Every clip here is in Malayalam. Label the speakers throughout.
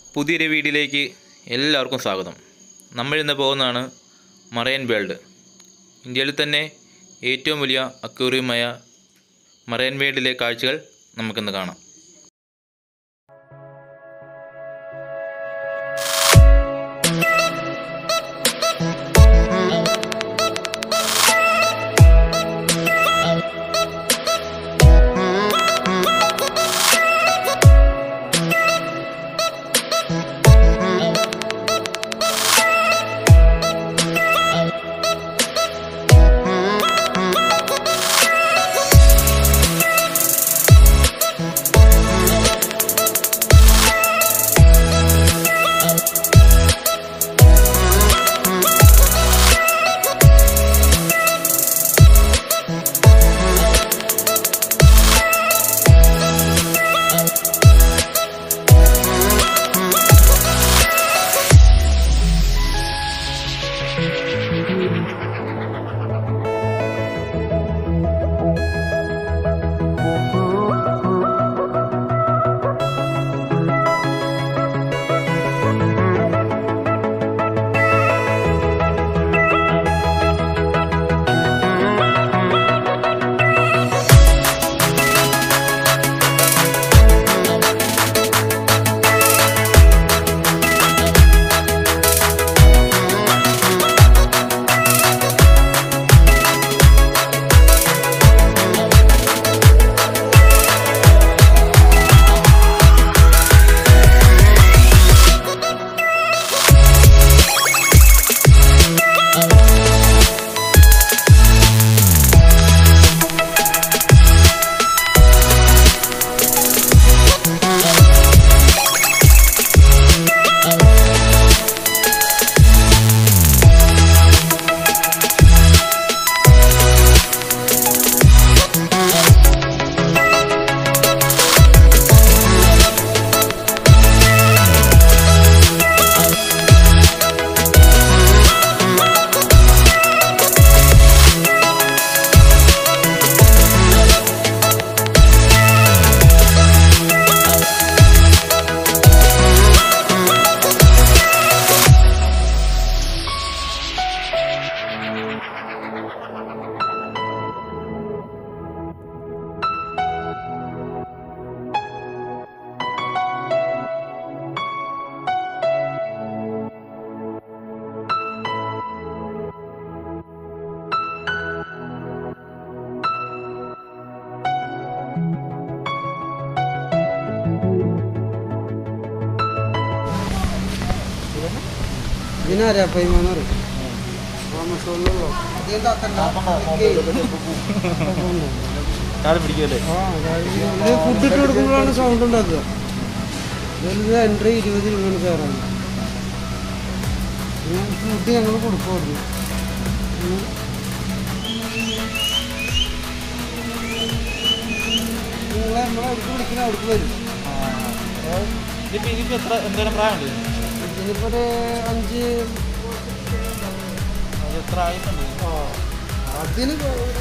Speaker 1: പുതിയൊരു വീഡിയോയിലേക്ക് എല്ലാവർക്കും സ്വാഗതം നമ്മൾ ഇന്ന് പോകുന്നതാണ് മറൈൻ വേൾഡ് ഇന്ത്യയിൽ തന്നെ ഏറ്റവും വലിയ അക്വേറിയമായ മറൈൻ വേൾഡിലെ കാഴ്ചകൾ നമുക്കിന്ന് കാണാം
Speaker 2: ഇതിനാരാ പൈമാന്ന് പറയും ആമസോണിലുള്ള അധികം താത്തണ്ട
Speaker 1: കാട് പിടിക്കുമല്ലേ
Speaker 2: ആ ഇത് ഫുഡ് ഇട്ട് കൊടുക്കുമ്പോഴാണ് സൗണ്ട് ഉണ്ടാക്കുക ഇതിൽ എൻട്രി ഇരുപത് രൂപയാണ് കയറാൻ ഫുഡ് ഞങ്ങൾ കൊടുക്കുമായിരുന്നു ഉം. നിങ്ങളെ നമ്മളെ അടുത്ത് വിളിക്കുന്ന അവിടേക്ക് വരും
Speaker 1: ഇതിപ്പോൾ ഇതിപ്പോൾ എത്ര എന്തോരം പ്രായമുണ്ട്
Speaker 2: ഇതിനിപ്പോൾ ഒരു അഞ്ച്
Speaker 1: അത് എത്ര ആയിട്ടുണ്ട്
Speaker 2: ആ അതിന്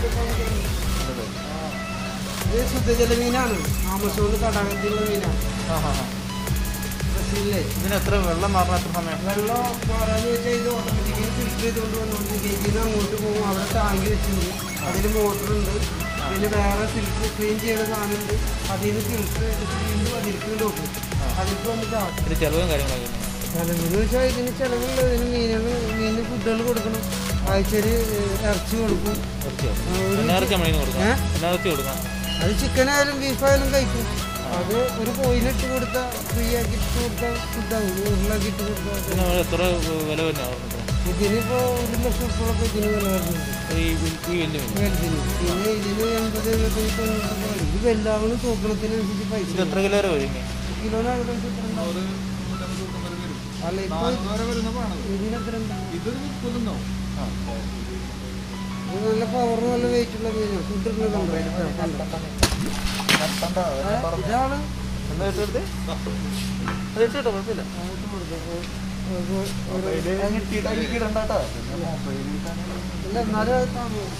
Speaker 2: ഇത് ശുദ്ധജല മീനാണ് ആമസോണിൽ തടാകത്തിലുള്ള മീനാണ് ബ്രസീലിലെ
Speaker 1: ഇതിന് എത്ര വെള്ളം മാറണം എത്ര സമയം
Speaker 2: വെള്ളം മാറാന്ന് വെച്ചാൽ ഇത് ഓട്ടോമാറ്റിക്കലി ഫിൽറ്റർ ചെയ്തുകൊണ്ട് വന്നുകൊണ്ട് ഗേറ്റിൽ അങ്ങോട്ട് പോകും അവിടെ ടാങ്ക് വെച്ചിട്ടുണ്ട് അതിൽ മോട്ടറുണ്ട് പിന്നെ വേറെ ഫിൽറ്റർ ക്ലീൻ ചെയ്യുന്ന സാധനമുണ്ട് അതിൽ നിന്ന് ഫിൽറ്റർ വീണ്ടും അതിലേക്ക് നോക്കും അതിലേക്ക് വന്നിട്ട് ആക്കും
Speaker 1: ഇതിന് ചിലവും കാര്യങ്ങളൊക്കെ
Speaker 2: ചിലവെന്ന് വെച്ചാൽ ഇതിന് ചിലവുള്ള ഇതിന് മീനുകൾ മീനിന് ഫുഡുകൾ കൊടുക്കണം ആഴ്ചയിൽ ഇറച്ചി കൊടുക്കും
Speaker 1: ഇറച്ചിയോ
Speaker 2: ആ, ഒരു-
Speaker 1: എന്നാ ഇറച്ചി നമ്മളിന്ന് കൊടുക്കാം
Speaker 2: ഏ?
Speaker 1: എന്നാ ഇറച്ചി കൊടുക്കാം
Speaker 2: അത് ചിക്കനായാലും ബീഫായാലും കഴിക്കും അത് ഒരു കോയിലിട്ട് കൊടുത്താൽ ഫ്രീ ആക്കി ഇട്ട് കൊടുത്താൽ ഫുഡാകും ഉരുളാക്കി ഇട്ട് കൊടുത്താൽ
Speaker 1: ഇതിന് എത്ര വില വരുന്ന
Speaker 2: ഇതിനിപ്പോ ഒരു ലക്ഷം ഉറുപ്പൊക്കെ ഇതിന് വില വരുന്നുണ്ട്
Speaker 1: ഈ ഈ വലിയ മീൻ
Speaker 2: വലുതിന് പിന്നെ ഇതിന് എൺപത് എഴുപത്തഞ്ച് തൊണ്ണൂറ് രൂപ. ഇത് വലുതാവണം തൂക്കണത്തിനനുസരിച്ച് പൈസ
Speaker 1: ഇത് എത്ര കിലോ വരെ വരും
Speaker 2: കിലോന് ഏകദേശം എത്ര ഉണ്ടാവും? അല്ല ഇപ്പൊ ഇതിന് എത്ര ഉണ്ടാവും? ഇത് നല്ല പവർ നല്ല വെയിറ്റ് ഉള്ള മീനാണ് ഫുഡ് ഉള്ളതുണ്ട് ഇതാണ്
Speaker 1: എന്താ ഇട്ടെടുത്ത് അത് ഇട്ടോ കുഴപ്പമില്ല
Speaker 2: ഇല്ല എന്നാലും അത് താങ്ങും.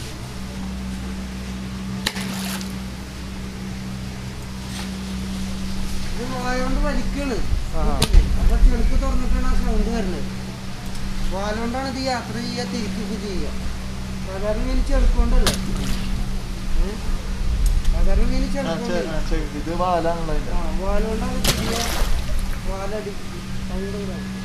Speaker 2: ഇത് വായോണ്ട് വലിക്കാണ്
Speaker 3: ആഹാ.
Speaker 2: കൂട്ടില്. അപ്പൊ ചെളുക്ക് തുറന്നിട്ടാണ് ആ സൗണ്ട് വരുന്നത് വാലുകൊണ്ടാണ് ഇത് യാത്ര ചെയ്യുക തിരിക്കുകയൊക്കെ ചെയ്യുക സാധാരണ മീൻ ചെളുക്കൊണ്ടല്ലേ ഏ? സാധാരണ മീൻ
Speaker 3: ആ, ചെ-
Speaker 2: ചെളുക്കൊണ്ടല്ല
Speaker 3: ആ, ചെ- ഇത് വാലാണല്ലോ അതിന്റെ
Speaker 2: ആ വാലുകൊണ്ടാണ് തിരിയുക വാലടി സൗണ്ട് വരാം